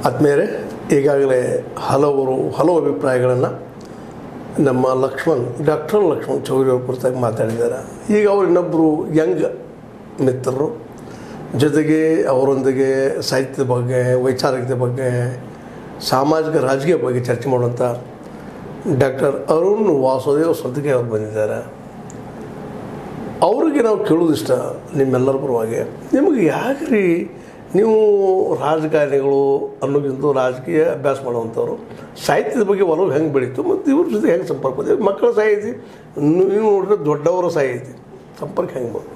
ಆದ್ಮೇಲೆ ಈಗಾಗಲೇ ಹಲವರು ಹಲವು ಅಭಿಪ್ರಾಯಗಳನ್ನು ನಮ್ಮ ಲಕ್ಷ್ಮಣ್ ಡಾಕ್ಟರ್ ಲಕ್ಷ್ಮಣ್ ಚೌರಿ ಅವ್ರ ಕುರಿತಾಗಿ ಮಾತಾಡಿದ್ದಾರೆ ಈಗ ಅವ್ರು ಇನ್ನೊಬ್ಬರು ಯಂಗ್ ಮಿತ್ರರು ಜೊತೆಗೆ ಅವರೊಂದಿಗೆ ಸಾಹಿತ್ಯದ ಬಗ್ಗೆ ವೈಚಾರಿಕತೆ ಬಗ್ಗೆ ಸಾಮಾಜಿಕ ರಾಜಕೀಯ ಬಗ್ಗೆ ಚರ್ಚೆ ಮಾಡುವಂಥ ಡಾಕ್ಟರ್ ಅರುಣ್ ವಾಸುದೇವ್ ಸದ್ದಿಗೆ ಅವರು ಬಂದಿದ್ದಾರೆ ಅವ್ರಿಗೆ ನಾವು ಕೇಳೋದಿಷ್ಟ ನಿಮ್ಮೆಲ್ಲರ ಪರವಾಗಿ ನಿಮಗೆ ಯಾಕ್ರಿ ನೀವು ರಾಜಕಾರಣಿಗಳು ಅನ್ನೋಕ್ಕಿಂತ ರಾಜಕೀಯ ಅಭ್ಯಾಸ ಮಾಡುವಂಥವ್ರು ಸಾಹಿತ್ಯದ ಬಗ್ಗೆ ಒಲವು ಹೆಂಗೆ ಬೆಳೀತು ಮತ್ತು ಇವ್ರ ಜೊತೆ ಹೆಂಗೆ ಸಂಪರ್ಕ ಬಂದಿದೆ ಮಕ್ಕಳ ಸಾಹಿತಿ ನೀವು ನೋಡಿದ್ರೆ ದೊಡ್ಡವರ ಸಾಹಿತಿ ಸಂಪರ್ಕ ಹೆಂಗೆ ಬಂತು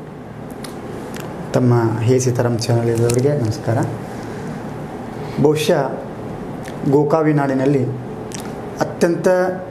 ತಮ್ಮ ಹೇ ಸೀತಾರಾಮ್ ಚಾನಲ್ ಇದ್ದವರಿಗೆ ನಮಸ್ಕಾರ ಬಹುಶಃ ಗೋಕಾವಿ ನಾಡಿನಲ್ಲಿ ಅತ್ಯಂತ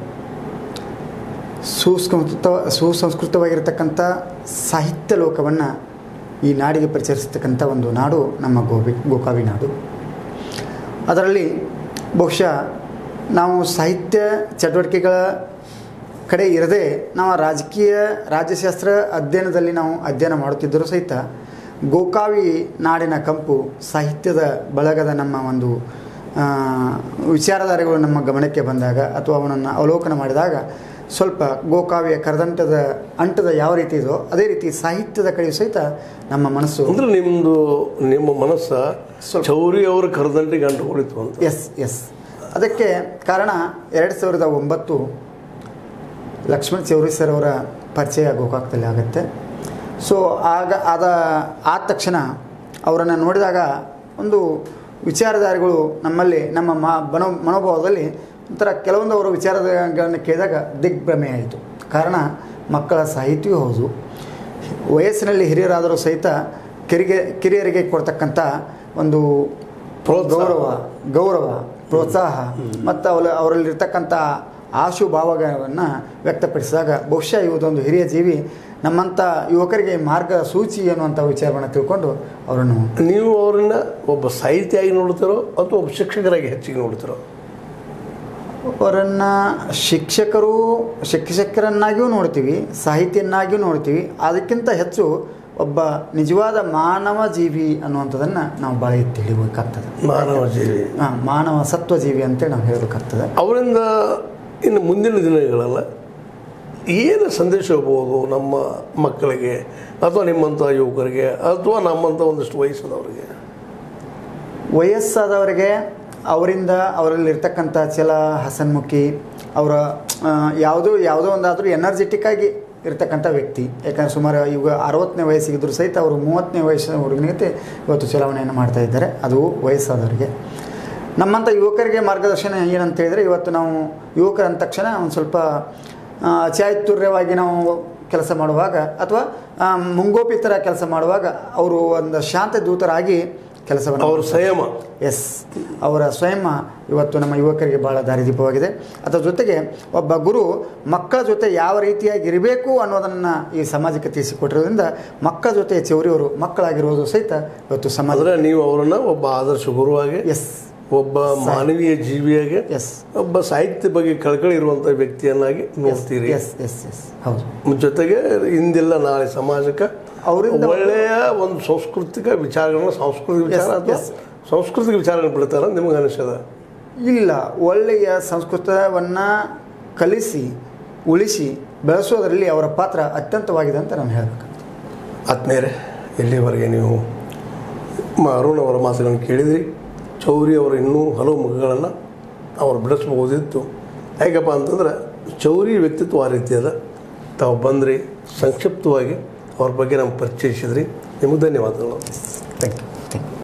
ಸುಸಂಸ್ಕೃತ ಸುಸಂಸ್ಕೃತವಾಗಿರತಕ್ಕಂಥ ಸಾಹಿತ್ಯ ಲೋಕವನ್ನು ಈ ನಾಡಿಗೆ ಪರಿಚಯಿಸ್ತಕ್ಕಂಥ ಒಂದು ನಾಡು ನಮ್ಮ ಗೋವಿ ಗೋಕಾವಿ ನಾಡು ಅದರಲ್ಲಿ ಬಹುಶಃ ನಾವು ಸಾಹಿತ್ಯ ಚಟುವಟಿಕೆಗಳ ಕಡೆ ಇರದೆ ನಾವು ರಾಜಕೀಯ ರಾಜ್ಯಶಾಸ್ತ್ರ ಅಧ್ಯಯನದಲ್ಲಿ ನಾವು ಅಧ್ಯಯನ ಮಾಡುತ್ತಿದ್ದರೂ ಸಹಿತ ಗೋಕಾವಿ ನಾಡಿನ ಕಂಪು ಸಾಹಿತ್ಯದ ಬಳಗದ ನಮ್ಮ ಒಂದು ಆ, ವಿಚಾರಧಾರೆಗಳು ನಮ್ಮ ಗಮನಕ್ಕೆ ಬಂದಾಗ ಅಥವಾ ಅವನನ್ನು ಅವಲೋಕನ ಮಾಡಿದಾಗ ಸ್ವಲ್ಪ ಗೋಕಾವಿಯ ಕರದಂಟದ ಅಂಟದ ಯಾವ ರೀತಿ ಇದೋ ಅದೇ ರೀತಿ ಸಾಹಿತ್ಯದ ಕಡೆಯೂ ಸಹಿತ ನಮ್ಮ ಮನಸ್ಸು ಅಂದ್ರೆ ನಿಮ್ಮದು ನಿಮ್ಮ ಮನಸ್ಸು ಚೌರಿ ಅವರ ಕರದಂಟಿಗೆ ಅಂಟುಕೊಂಡಿತ್ತು ಅಂತ ಎಸ್ ಎಸ್ ಅದಕ್ಕೆ ಕಾರಣ ಎರಡು ಸಾವಿರದ ಒಂಬತ್ತು ಲಕ್ಷ್ಮಣ್ ಚೌರಿ ಸರ್ ಅವರ ಪರಿಚಯ ಗೋಕಾಕದಲ್ಲಿ ಆಗುತ್ತೆ ಸೊ ಆಗ ಆದ ಆದ ತಕ್ಷಣ ಅವರನ್ನು ನೋಡಿದಾಗ ಒಂದು ವಿಚಾರಧಾರೆಗಳು ನಮ್ಮಲ್ಲಿ ನಮ್ಮ ಮ ಮನೋ ಮನೋಭಾವದಲ್ಲಿ ಒಂಥರ ಕೆಲವೊಂದು ಅವರ ವಿಚಾರಗಳನ್ನು ಕೇಳಿದಾಗ ದಿಗ್ಭ್ರಮೆ ಆಯಿತು ಕಾರಣ ಮಕ್ಕಳ ಸಾಹಿತ್ಯವೂ ಹೌದು ವಯಸ್ಸಿನಲ್ಲಿ ಹಿರಿಯರಾದರೂ ಸಹಿತ ಕಿರಿಗೆ ಕಿರಿಯರಿಗೆ ಕೊಡ್ತಕ್ಕಂಥ ಒಂದು ಪ್ರೋತ್ಸಾಹ. ಗೌರವ ಗೌರವ ಪ್ರೋತ್ಸಾಹ ಮತ್ತು ಅವರ ಅವರಲ್ಲಿರ್ತಕ್ಕಂಥ ಆಶು ಭಾವಗಳನ್ನು ವ್ಯಕ್ತಪಡಿಸಿದಾಗ ಬಹುಶಃ ಇವತ್ತೊಂದು ಹಿರಿಯ ಜೀವಿ ನಮ್ಮಂಥ ಯುವಕರಿಗೆ ಮಾರ್ಗ ಸೂಚಿ ಅನ್ನುವಂಥ ವಿಚಾರವನ್ನು ತಿಳ್ಕೊಂಡು ಅವರನ್ನು ನೀವು ಅವರನ್ನ ಒಬ್ಬ ಸಾಹಿತಿಯಾಗಿ ನೋಡ್ತಿರೋ ಅಥವಾ ಒಬ್ಬ ಶಿಕ್ಷಕರಾಗಿ ಹೆಚ್ಚಿಗೆ ನೋಡ್ತಿರೋ ಅವರನ್ನು ಶಿಕ್ಷಕರು ಶಿಕ್ಷಕರನ್ನಾಗಿಯೂ ನೋಡ್ತೀವಿ ಸಾಹಿತಿಯನ್ನಾಗಿಯೂ ನೋಡ್ತೀವಿ ಅದಕ್ಕಿಂತ ಹೆಚ್ಚು ಒಬ್ಬ ನಿಜವಾದ ಮಾನವ ಜೀವಿ ಅನ್ನುವಂಥದ್ದನ್ನು ನಾವು ಭಾಳ ಎತ್ತಿ ತಿಳಿಬೇಕಾಗ್ತದೆ ಮಾನವ ಜೀವಿ ಹಾಂ ಮಾನವ ಸತ್ವ ಜೀವಿ ಅಂತೇಳಿ ನಾವು ಹೇಳಬೇಕಾಗ್ತದೆ ಅವರಿಂದ ಇನ್ನು ಮುಂದಿನ ದಿನಗಳಲ್ಲ ಏನು ಸಂದೇಶ ಹೋಗ್ಬೋದು ನಮ್ಮ ಮಕ್ಕಳಿಗೆ ಅಥವಾ ನಿಮ್ಮಂಥ ಯುವಕರಿಗೆ ಅಥವಾ ನಮ್ಮಂಥ ಒಂದಿಷ್ಟು ವಯಸ್ಸಾದವರಿಗೆ ವಯಸ್ಸಾದವರಿಗೆ ಅವರಿಂದ ಅವರಲ್ಲಿರ್ತಕ್ಕಂಥ ಛಲ ಹಸನ್ಮುಖಿ ಅವರ ಆ, ಯಾವುದೋ ಯಾವುದೋ ಒಂದಾದರೂ ಎನರ್ಜೆಟಿಕ್ ಆಗಿ ಇರ್ತಕ್ಕಂಥ ವ್ಯಕ್ತಿ ಯಾಕಂದರೆ ಸುಮಾರು ಈಗ ಅರವತ್ತನೇ ವಯಸ್ಸಿಗಿದ್ರು ಸಹಿತ ಅವರು ಮೂವತ್ತನೇ ವಯಸ್ಸಿನ ಹುಡುಗನಿಗೆ ಇವತ್ತು ಚಲಾವಣೆಯನ್ನು ಮಾಡ್ತಾ ಇದ್ದಾರೆ ಅದು ವಯಸ್ಸಾದವರಿಗೆ ನಮ್ಮಂಥ ಯುವಕರಿಗೆ ಮಾರ್ಗದರ್ಶನ ಏನಂತ ಹೇಳಿದರೆ ಇವತ್ತು ನಾವು ಯುವಕರ ಅಂದ ತಕ್ಷಣ ಒಂದು ಸ್ವಲ್ಪ ಆ, ಚಾರಿತ್ರ್ಯವಾಗಿ ನಾವು ಕೆಲಸ ಮಾಡುವಾಗ ಅಥವಾ ಆ, ಮುಂಗೋಪಿ ಥರ ಕೆಲಸ ಮಾಡುವಾಗ ಅವರು ಒಂದು ಶಾಂತ ದೂತರಾಗಿ ಕೆಲಸವನ್ನು ಅವ್ರ ಸಂಯಮ ಎಸ್ ಅವರ ಸ್ವಯಂ ಇವತ್ತು ನಮ್ಮ ಯುವಕರಿಗೆ ಭಾಳ ದಾರಿದೀಪವಾಗಿದೆ ಅದರ ಜೊತೆಗೆ ಒಬ್ಬ ಗುರು ಮಕ್ಕಳ ಜೊತೆ ಯಾವ ರೀತಿಯಾಗಿ ಇರಬೇಕು ಅನ್ನೋದನ್ನು ಈ ಸಮಾಜಕ್ಕೆ ತಿಳಿಸಿಕೊಟ್ಟಿರೋದ್ರಿಂದ ಮಕ್ಕಳ ಜೊತೆ ಚೌರಿಯವರು ಮಕ್ಕಳಾಗಿರೋದು ಸಹಿತ ಇವತ್ತು ಸಮಾಜ ಆದರೆ ನೀವು ಅವರನ್ನು ಒಬ್ಬ ಆದರ್ಶ ಗುರುವಾಗಿ ಎಸ್ ಒಬ್ಬ ಮಾನವೀಯ ಜೀವಿಯಾಗಿ ಎಸ್ ಒಬ್ಬ ಸಾಹಿತ್ಯ ಬಗ್ಗೆ ಕಳಕಳಿ ಇರುವಂಥ ವ್ಯಕ್ತಿಯನ್ನಾಗಿ ನೋಡ್ತೀರಿ ಎಸ್ ಎಸ್ ಎಸ್ ಹೌದು ಜೊತೆಗೆ ಇಂದಿಲ್ಲ ನಾಳೆ ಸಮಾಜಕ್ಕೆ ಅವರಿಂದ ಒಳ್ಳೆಯ ಒಂದು ಸಾಂಸ್ಕೃತಿಕ ವಿಚಾರಗಳನ್ನ ಸಾಂಸ್ಕೃತಿಕ ವಿಚಾರ Yes, ಅಥವಾ yes. ಸಾಂಸ್ಕೃತಿಕ ವಿಚಾರಗಳು ಬಿಡ್ತಾರ ನಿಮಗೆ ಅನಿಸದ ಇಲ್ಲ ಒಳ್ಳೆಯ ಸಂಸ್ಕೃತವನ್ನು ಕಲಿಸಿ ಉಳಿಸಿ ಬೆಳೆಸೋದರಲ್ಲಿ ಅವರ ಪಾತ್ರ ಅತ್ಯಂತವಾಗಿದೆ ಅಂತ ನಾನು ಹೇಳಬೇಕು ಆತ್ಮೀಯರೇ ಇಲ್ಲಿವರೆಗೆ ನೀವು ಮ ಅರುಣ್ ಅವರ ಮಾತುಗಳನ್ನು ಕೇಳಿದ್ರಿ ಚೌರಿ ಅವರ ಇನ್ನೂ ಹಲವು ಮುಖಗಳನ್ನು ಅವರು ಬಿಡಿಸ್ಬಹುದಿತ್ತು ಹೇಗಪ್ಪ ಅಂತಂದ್ರೆ ಚೌರಿ ವ್ಯಕ್ತಿತ್ವ ಆ ರೀತಿ ಅದ ತಾವು ಬಂದ್ರಿ ಸಂಕ್ಷಿಪ್ತವಾಗಿ ಅವ್ರ ಬಗ್ಗೆ ನಮ್ಗೆ ಪರಿಚಯಿಸಿದ್ರಿ ನಿಮಗೆ ಧನ್ಯವಾದಗಳು ಥ್ಯಾಂಕ್ ಯು ಥ್ಯಾಂಕ್ ಯು